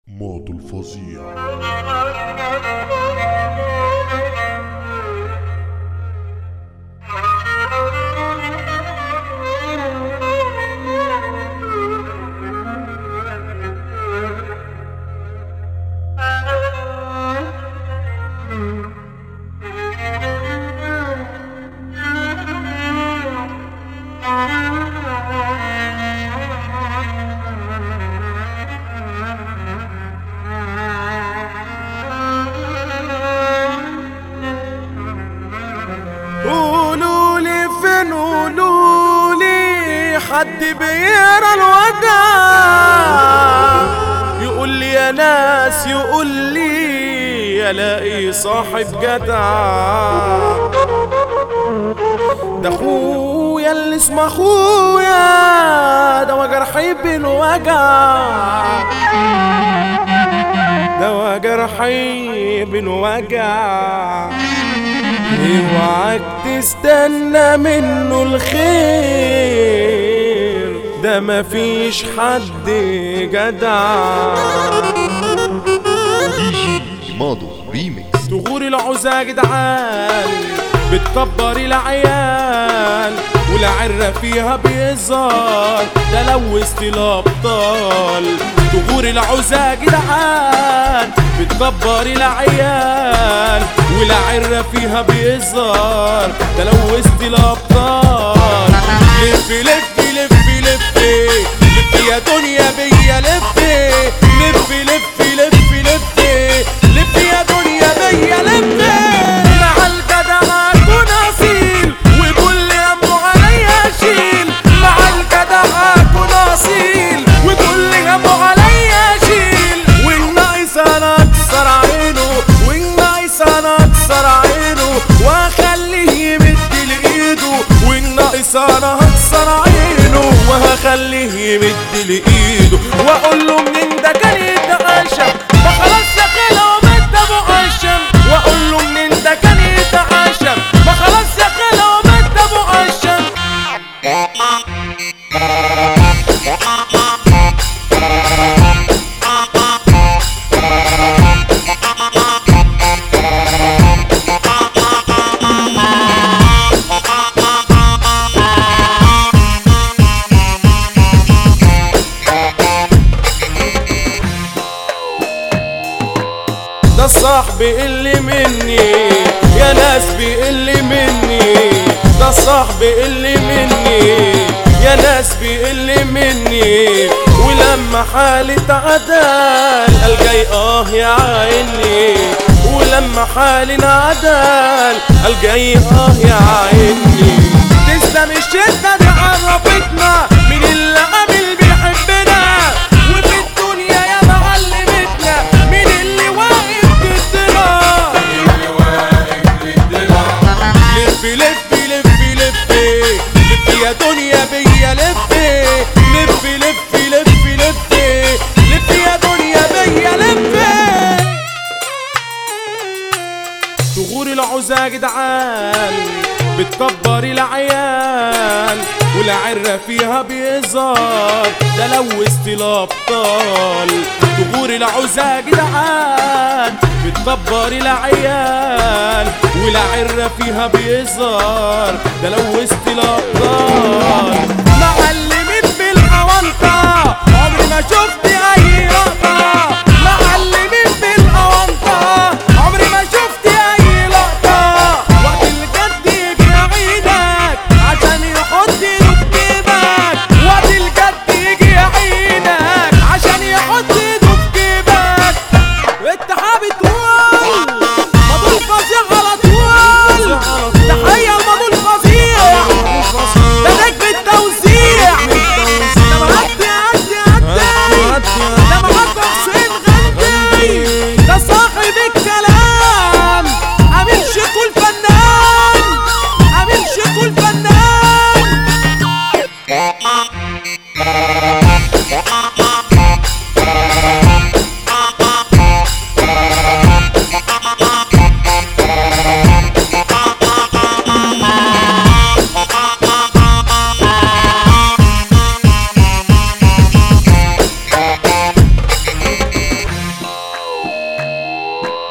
ماضي الفظيع قولوا لي فين قولوا لي حد بيقرا الوجع يقول لي يا ناس يقول لي الاقي صاحب جدع ده اخويا اللي اسمه اخويا ده جرحي بالوجع ده جرحي بالوجع اوعك تستنى منه الخير ده مفيش حد جدع دي جي ماضو ريميكس تغور العوزة يا جدعان بتكبر العيال والعرة فيها بيظهر ده لوثت الأبطال تغور العوزة يا جدعان بتكبر العيال والعرة فيها بيظهر ده لوثت الأبطال لف لف لف لف لف يا دنيا بيا لف لف لف لف لف لف يا دنيا بيا لف مع الجدع اكون اصيل وكل همه عليا اشيل مع الجدع اكون اصيل وكل همه عليا اشيل والناقص انا اكسر عينه والناقص انا اكسر عينه واخليه يمد لايده والناقص انا هكسر عينه وهخليه يمد لايده واقول له منين ده كان يتعشم ما خلاص يا خلا ومد ابو عشم واقول له منين ده كان يتعشم ما خلاص يا خلا ومد ابو عشم ده الصاحب اللي مني يا ناس بيقل مني ده الصاحب اللي مني يا ناس بيقل مني ولما حالي تعدل قال جاي اه يا عيني ولما حالي انعدل قال جاي اه يا عيني تسلم الشدة دي عرفتنا مين اللي قابل بيحبنا وفي الدنيا يا معلمتنا مين اللي واقف ضدنا لف لف لف لف لف يا دنيا بيا لف لف لف لف لف لف يا دنيا بيا لف تغور العوزة يا جدعان بتكبر العيال والعرة فيها بيظهر ده لوثت الأبطال تغور العوزة يا جدعان بتكبر العيال والعرة فيها بيظهر ده لوثت الأبطال معلمين بالأونطة عمري ما شفت أي لقطة معلمين بالأونطة عمري ما شفت أي لقطة وقت الجد يجي عينك عشان يحط ايده في جيبك وقت الجد يجي عينك عشان يحط ايده في جيبك انت حابب تقول مضول فظيع على طول تحية المضول فظيع ده نجم التوزيع ده معدي عدي عدي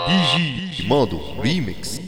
دي جي مادو ريميكس